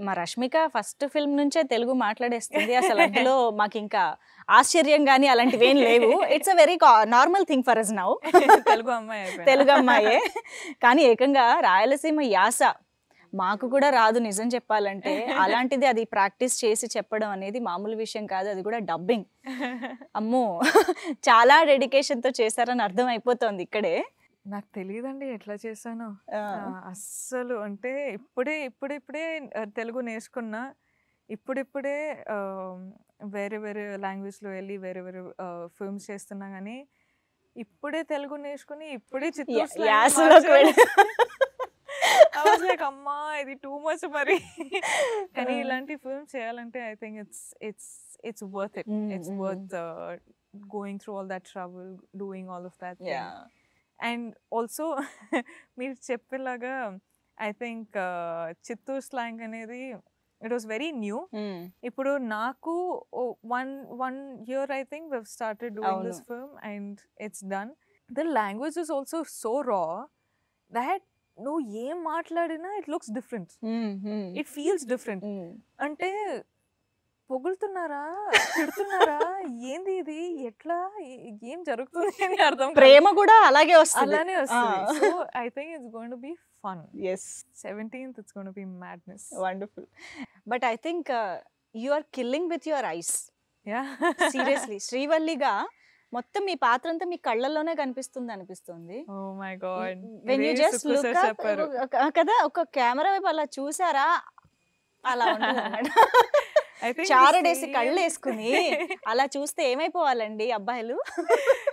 మా Rashmika first film నుంచే తెలుగు మాట్లాడేస్తుంది అసలు అందులో మాకు ఇంకా ఆశ్చర్యం కానీ అలాంటివి ఏం లేవు it's uh very normal thing for us now Telugu అమ్మాయి అయిపోయినా. తెలుగు అమ్మాయే కానీ ఏకంగా రాయలసీమ యాస మాకు కూడా రాదు నిజం చెప్పాలంటే అలాంటిది అది ప్రాక్టీస్ చేసి చెప్పడం అనేది మామూలు విషయం కాదు అది కూడా డబ్బింగ్ అమ్మో చాలా డెడికేషన్తో చేశారని అర్థం అయిపోతుంది ఇక్కడే నాకు తెలియదండి ఎట్లా చేశాను ఆ, అస్సలు అంటే ఇప్పుడే ఇప్పుడిప్పుడే ఆ, తెలుగు నేర్చుకున్నా ఇప్పుడిప్పుడే ఆ, వేరే వేరే లాంగ్వేజ్లో వెళ్ళి వేరే వేరే ఫిల్మ్స్ చేస్తున్నా కానీ ఇప్పుడే తెలుగు నేర్చుకుని ఇప్పుడే చిత్తూరు యా- slang యాసలోకి వెళ్ళి I was like, అమ్మా ఇది టూ మచ్ మరి కానీ ఆ. ఇలాంటి ఫిల్మ్స్ చేయాలంటే I think it's it's it's worth it Mm, it's mm. Worth going through all that trouble doing all of that Yeah. And also మీరు చెప్పేలాగా ఐ థింక్ చిత్తూరు స్లాంగ్ అనేది it was very new Mm. ఇప్పుడు నాకు one one year I think we've started doing this అవును. Film and it's done the language is also so raw that నువ్వు ఏం మాట్లాడినా it looks different Mm, mm. It feels different Mm. అంటే పొగులుతున్నారా తిడుతున్నారా ఏంది ఇది ఎట్లా ఏ- ఏం జరుగుతుంది అని అర్థం కాదు. ప్రేమ కూడా అలాగే వస్తుంది అలానే వస్తుంది so I think it's going to be fun as seventeenth it's going to be madness wonderful but I think you are killing with your eyes yeah seriously శ్రీవల్లిగా మొత్తం మీ పాత్ర అంతా మీ కళ్ళల్లోనే కనిపిస్తుంది అనిపిస్తుంది oh my God when you just look చెప్పారు కదా ఒక కెమెరా వైపు అలా చూసారా అలా ఉంటుంది I think the చారడేసి scene- కళ్ళు వేసుకుని అలా చూస్తే ఏమైపోవాలండి అబ్బాయిలు